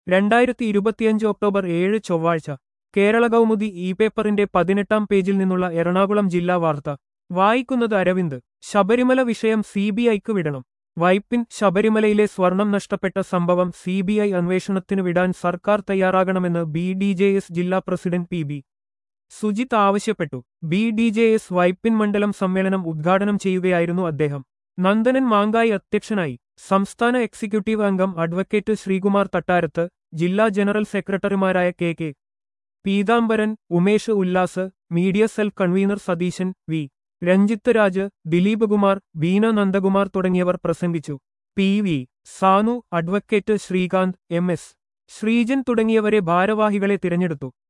രണ്ടായിരത്തി ഇരുപത്തിയഞ്ച് ഒക്ടോബർ ഏഴ് ചൊവ്വാഴ്ച കേരള കൗമുദി ഇ പേപ്പറിന്റെ പതിനെട്ടാം പേജിൽ നിന്നുള്ള എറണാകുളം ജില്ലാ വാർത്ത വായിക്കുന്നത് അരവിന്ദ് ശബരിമല വിഷയം സി ബി ഐക്ക് വിടണം വൈപ്പിൻ ശബരിമലയിലെ സ്വർണം നഷ്ടപ്പെട്ട സംഭവം സി ബി ഐ അന്വേഷണത്തിന് വിടാൻ സർക്കാർ തയ്യാറാകണമെന്ന് ബി ഡി ജെ എസ് ജില്ലാ പ്രസിഡന്റ് പി ബി സുജിത്ത് ആവശ്യപ്പെട്ടു B D J S Vypin മണ്ഡലം സമ്മേളനം ഉദ്ഘാടനം ചെയ്യുകയായിരുന്നു അദ്ദേഹം നന്ദനൻ മാങ്കായി അധ്യക്ഷനായി സംസ്ഥാന എക്സിക്യൂട്ടീവ് അംഗം അഡ്വക്കേറ്റ് ശ്രീകുമാർ തട്ടാരത്ത് ജില്ലാ ജനറൽ സെക്രട്ടറിമാരായ K K Peethambaran Umesh Ullas media cell convener Satheesan V Ranjith Raj Dileep Kumar Beena Nandakumar തുടങ്ങിയവർ പ്രസംഗിച്ചു P V Sanu advocate Srikanth M S Sreejan തുടങ്ങിയവരെ ഭാരവാഹികളെ തിരഞ്ഞെടുത്തു